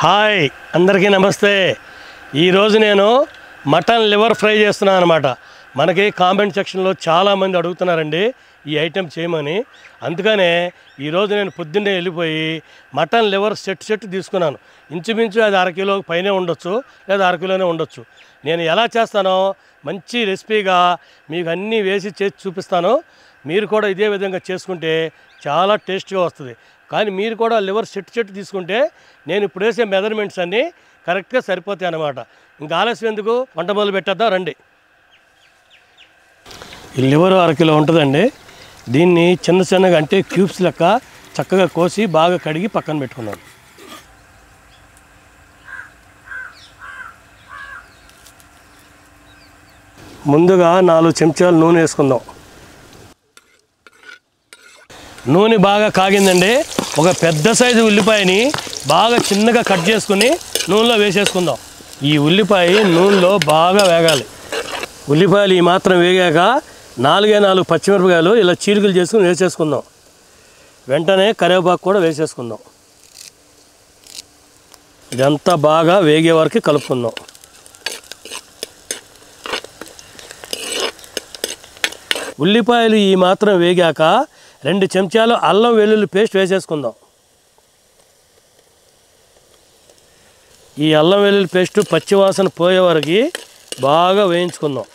Hi అందరికీ నమస్తే ఈరోజు నేను మటన్ లివర్ ఫ్రై చేస్తున్నాను అనమాట మనకి కామెంట్ సెక్షన్లో చాలామంది అడుగుతున్నారండి ఈ ఐటెం చేయమని అందుకనే ఈరోజు నేను పొద్దున్నే వెళ్ళిపోయి మటన్ లివర్ సెట్ సెట్ తీసుకున్నాను ఇంచుమించు అది అరకిలో పైనే ఉండొచ్చు లేదా అరకిలోనే ఉండొచ్చు నేను ఎలా చేస్తానో మంచి రెసిపీగా మీకు అన్నీ వేసి చేసి చూపిస్తాను మీరు కూడా ఇదే విధంగా చేసుకుంటే చాలా టేస్ట్గా వస్తుంది కానీ మీరు కూడా లివర్ సెట్ సెట్ తీసుకుంటే నేను ఇప్పుడు వేసే మెజర్మెంట్స్ అన్నీ కరెక్ట్గా సరిపోతాయి అన్నమాట ఇంకా ఆలస్యం ఎందుకు వంట మొదలు పెట్టేద్దాం రండి ఈ లివర్ అరకిలో ఉంటుందండి దీన్ని చిన్న చిన్నగా అంటే క్యూబ్స్ లెక్క చక్కగా కోసి బాగా కడిగి పక్కన పెట్టుకున్నాను ముందుగా నాలుగు చెంచాలు నూనె వేసుకుందాం నూనె బాగా కాగిందండి ఒక పెద్ద సైజు ఉల్లిపాయని బాగా చిన్నగా కట్ చేసుకుని నూనెలో వేసేసుకుందాం ఈ ఉల్లిపాయ నూనెలో బాగా వేగాలి ఉల్లిపాయలు ఈ మాత్రం వేగాక నాలుగే నాలుగు పచ్చిమిరపకాయలు ఇలా చీలికలు చేసుకుని వేసేసుకుందాం వెంటనే కరివేపాకు కూడా వేసేసుకుందాం ఇదంతా బాగా వేగే వరకు కలుపుకుందాం ఉల్లిపాయలు ఈ మాత్రం వేగాక రెండు చెంచాలు అల్లం వెల్లుల్లి పేస్ట్ వేసేసుకుందాం ఈ అల్లం వెల్లుల్లి పేస్ట్ పచ్చివాసన పోయే వరకు బాగా వేయించుకుందాం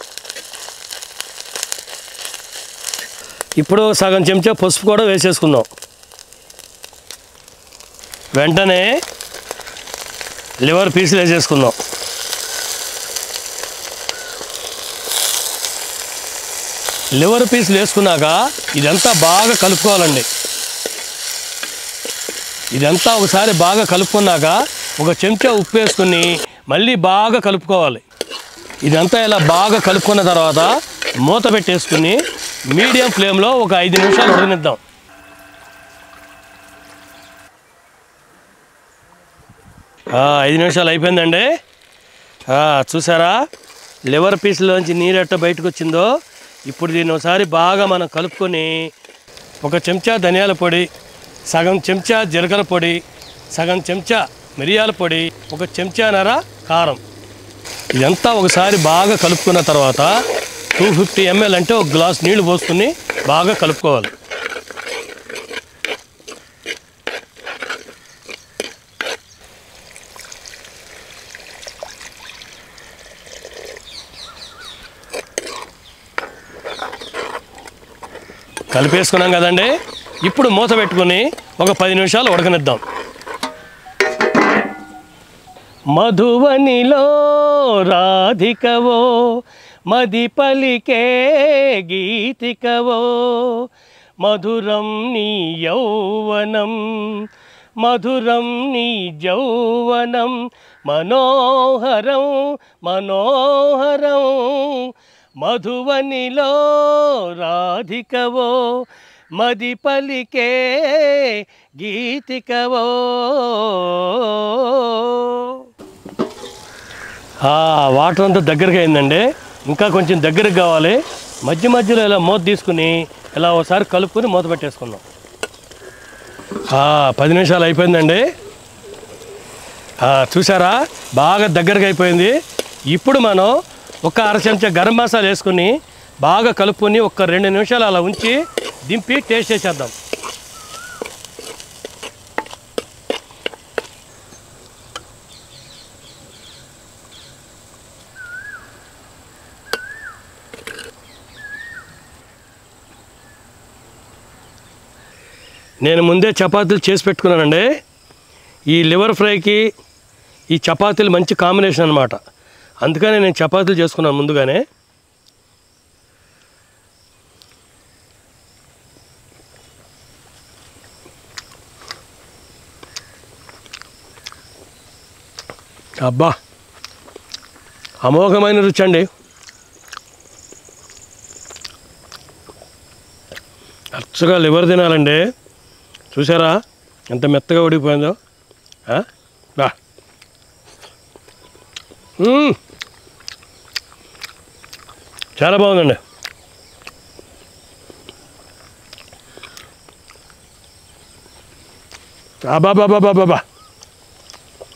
ఇప్పుడు సగం చెంచా పసుపు కూడా వేసేసుకుందాం వెంటనే లివర్ పీసులు వేసేసుకుందాం లివర్ పీసులు వేసుకున్నాక ఇదంతా బాగా కలుపుకోవాలండి ఇదంతా ఒకసారి బాగా కలుపుకున్నాక ఒక చెంచా ఉప్పు వేసుకుని మళ్ళీ బాగా కలుపుకోవాలి ఇదంతా ఇలా బాగా కలుపుకున్న తర్వాత మూత పెట్టేసుకుని మీడియం ఫ్లేమ్లో ఒక ఐదు నిమిషాలు ఉడకనిద్దాం ఆ, ఐదు నిమిషాలు అయిపోయిందండి ఆ, చూసారా లివర్ పీస్లోంచి నీరు ఎట్ట బయటకు వచ్చిందో ఇప్పుడు దీన్ని ఒకసారి బాగా మనం కలుపుకొని ఒక చెంచా ధనియాల పొడి సగం చెంచా జీలకర్ర పొడి సగం చెంచా మిరియాల పొడి ఒక చెంచానర కారం ఇదంతా ఒకసారి బాగా కలుపుకున్న తర్వాత టూ ఫిఫ్టీ ఎంఎల్ అంటే ఒక గ్లాస్ నీళ్లు పోసుకుని బాగా కలుపుకోవాలి కలిపేసుకున్నాం కదండి ఇప్పుడు మూత పెట్టుకుని ఒక పది నిమిషాలు ఉడకనిద్దాం మధువనిలో రాధికవో మది పలికే గీతికవో మధురం నీ యౌవనం మధురం నీ యౌవనం మనోహరం మనోహరం మధువనిలో రాధికవో మది పలికే గీతికవో ఆ, వాటర్ అంతా దగ్గరికి అయిందండి ఇంకా కొంచెం దగ్గరికి కావాలి మధ్య మధ్యలో ఇలా మూత తీసుకుని ఇలా ఒకసారి కలుపుకొని మూత పెట్టేసుకుందాం ఆ, పది నిమిషాలు అయిపోయిందండి ఆ, చూసారా బాగా దగ్గరికి అయిపోయింది ఇప్పుడు మనం ఒక అర చెంచా గరం మసాలా వేసుకుని బాగా కలుపుకొని ఒక రెండు నిమిషాలు అలా ఉంచి దింపి టేస్ట్ చేసేద్దాం నేను ముందే చపాతీలు చేసి పెట్టుకున్నానండి ఈ లివర్ ఫ్రైకి ఈ చపాతీలు మంచి కాంబినేషన్ అనమాట అందుకనే నేను చపాతీలు చేసుకున్నాను ముందుగానే అబ్బా అమోఘమైన రుచి అండి అచ్చగా లివర్ తినాలండి చూసారా ఎంత మెత్తగా ఉడికిపోయిందో ఆ? బా మ్మ్. చాలా బాగుందండి అబాబాబాబాబా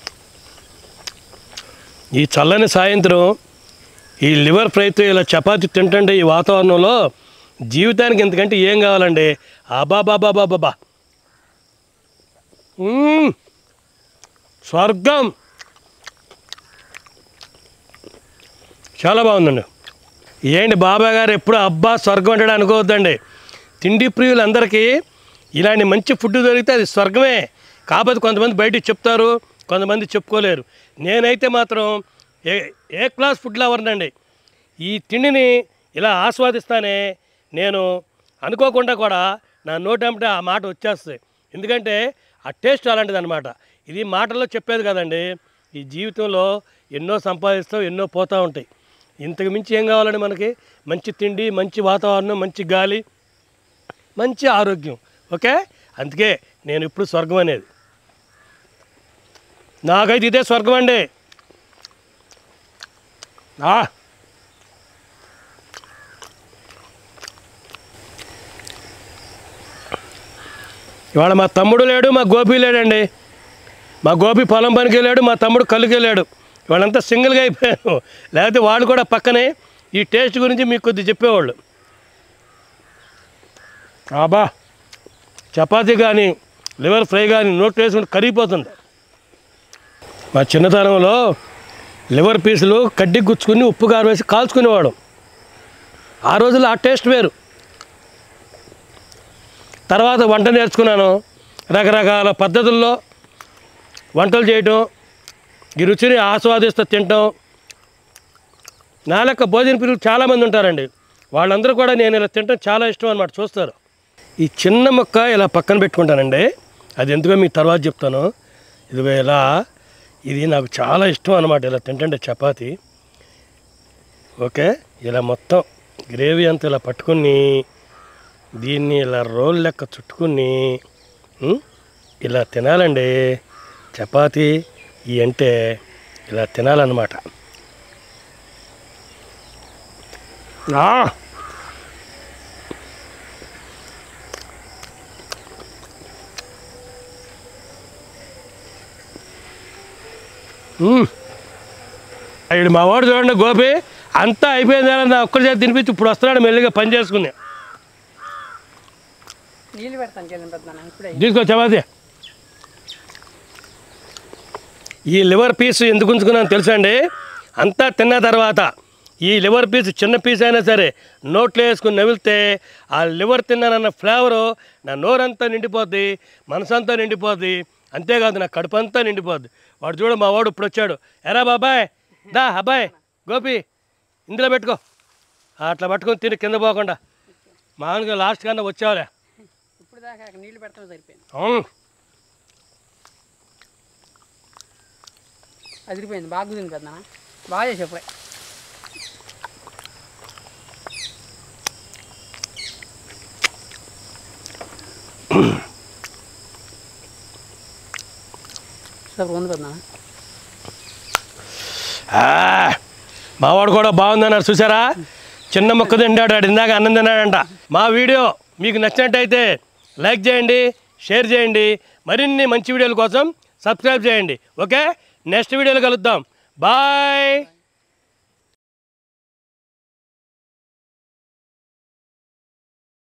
ఈ చల్లని సాయంత్రం ఈ లివర్ ఫ్రైతో ఇలా చపాతీ తింటుంటే ఈ వాతావరణంలో జీవితానికి ఎంతకంటే ఏం కావాలండి అబాబాబాబాబా మ్మ్. స్వర్గం చాలా బాగుందండి ఏంటి బాబాయ్ గారు ఎప్పుడు అబ్బా స్వర్గం అంటాడు అనుకోవద్దండి తిండి ప్రియులందరికీ ఇలాంటి మంచి ఫుడ్ దొరికితే అది స్వర్గమే కాకపోతే కొంతమంది బయటికి చెప్తారు కొంతమంది చెప్పుకోలేరు నేనైతే మాత్రం ఏ ఏ క్లాస్ ఫుడ్ లవర్నండి ఈ తిండిని ఇలా ఆస్వాదిస్తానే నేను అనుకోకుండా కూడా నా నోటంటే ఆ మాట వచ్చేస్తుంది ఎందుకంటే ఆ టేస్ట్ అలాంటిది అనమాట ఇది మాటల్లో చెప్పేది కదండి ఈ జీవితంలో ఎన్నో సంపాదిస్తాం ఎన్నో పోతూ ఉంటాయి ఇంతకు మించి ఏం కావాలండి మనకి మంచి తిండి మంచి వాతావరణం మంచి గాలి మంచి ఆరోగ్యం ఓకే అందుకే నేను ఇప్పుడు స్వర్గం అనేది నాకైతే ఇదే స్వర్గం అండి ఆ. ఇవాళ మా తమ్ముడు లేడు మా గోపి లేడండి మా గోపి పొలం పనికి వెళ్ళాడు మా తమ్ముడు కళ్ళుకి వెళ్ళాడు వాళ్ళంతా సింగిల్గా అయిపోయాను లేకపోతే వాళ్ళు కూడా పక్కనే ఈ టేస్ట్ గురించి మీకు కొద్ది చెప్పేవాళ్ళు ఆబా చపాతీ కానీ లివర్ ఫ్రై కానీ నోట్లో వేసుకుంటే కరిగిపోతుంది మా చిన్నతనంలో లివర్ పీసులు కడ్డి గుచ్చుకుని ఉప్పు కారం వేసి కాల్చుకునేవాడు ఆ రోజుల్లో ఆ టేస్ట్ వేరు తర్వాత వంట నేర్చుకున్నాను రకరకాల పద్ధతుల్లో వంటలు చేయటం ఈ రుచిని ఆస్వాదిస్తూ తినటం నా లెక్క భోజన ప్రియులు చాలామంది ఉంటారండి వాళ్ళందరూ కూడా నేను ఇలా తినటం చాలా ఇష్టం అనమాట చూస్తారు ఈ చిన్న ముక్క ఇలా పక్కన పెట్టుకుంటానండి అది ఎందుకో మీకు తర్వాత చెప్తాను ఇదిగో ఇలా ఇది నాకు చాలా ఇష్టం అనమాట ఇలా తింటుంటే చపాతి ఓకే ఇలా మొత్తం గ్రేవీ అంతా ఇలా పట్టుకుని దీన్ని ఇలా రోల్ లెక్క చుట్టుకుని ఉం, ఇలా తినాలండి చపాతి ఈ అంటే ఇలా తినాలన్నమాట ఆ! ఉమ్. ఇక్కడ మా వాడు చూడండి గోపి అంతా అయిపోయింది నా ఒక్కరి చేతి తినిపించి ఇప్పుడు వస్తున్నాడు మెల్లిగా పని చేసుకుని నీళ్ళు పెడతాను చెల్లి పెడతాను ఇప్పుడే తీసుకో చపాతి ఈ లివర్ పీస్ ఎందుకు ఉంచుకున్నాను తెలుసా అండి అంతా తిన్న తర్వాత ఈ లివర్ పీస్ చిన్న పీస్ అయినా సరే నోట్లో వేసుకుని నవిలితే ఆ లివర్ తిన్నానన్న ఫ్లేవరు నా నోరంతా నిండిపోద్ది మనసంతా నిండిపోద్ది అంతేకాదు నా కడుపు అంతా నిండిపోద్ది వాడు చూడు మా వాడు ఇప్పుడు వచ్చాడు ఎరా బాబాయ్ దా అబ్బాయ్ గోపి ఇందులో పెట్టుకో అట్లా పట్టుకొని తిని కింద పోకుండా మామూలుగా లాస్ట్ కన్నా వచ్చావులే ఇప్పుడు దాకా నీళ్ళు పెడతాను సరిపోయింది అవును అదిరిపోయింది బాగా కుదిరింది పెద్దనా బాగా చేసి ఇప్పుడే సూపర్ ఉంది పెద్దనా ఆ, మావాడు కూడా బాగుందన్నారు చూసారా చిన్న మొక్క తింటాడు వాడు ఇందాక అన్నం తిన్నాడంట మా వీడియో మీకు నచ్చినట్టయితే లైక్ చేయండి షేర్ చేయండి మరిన్ని మంచి వీడియోల కోసం సబ్స్క్రైబ్ చేయండి ఓకే నెక్స్ట్ వీడియోలో కలుద్దాం బాయ్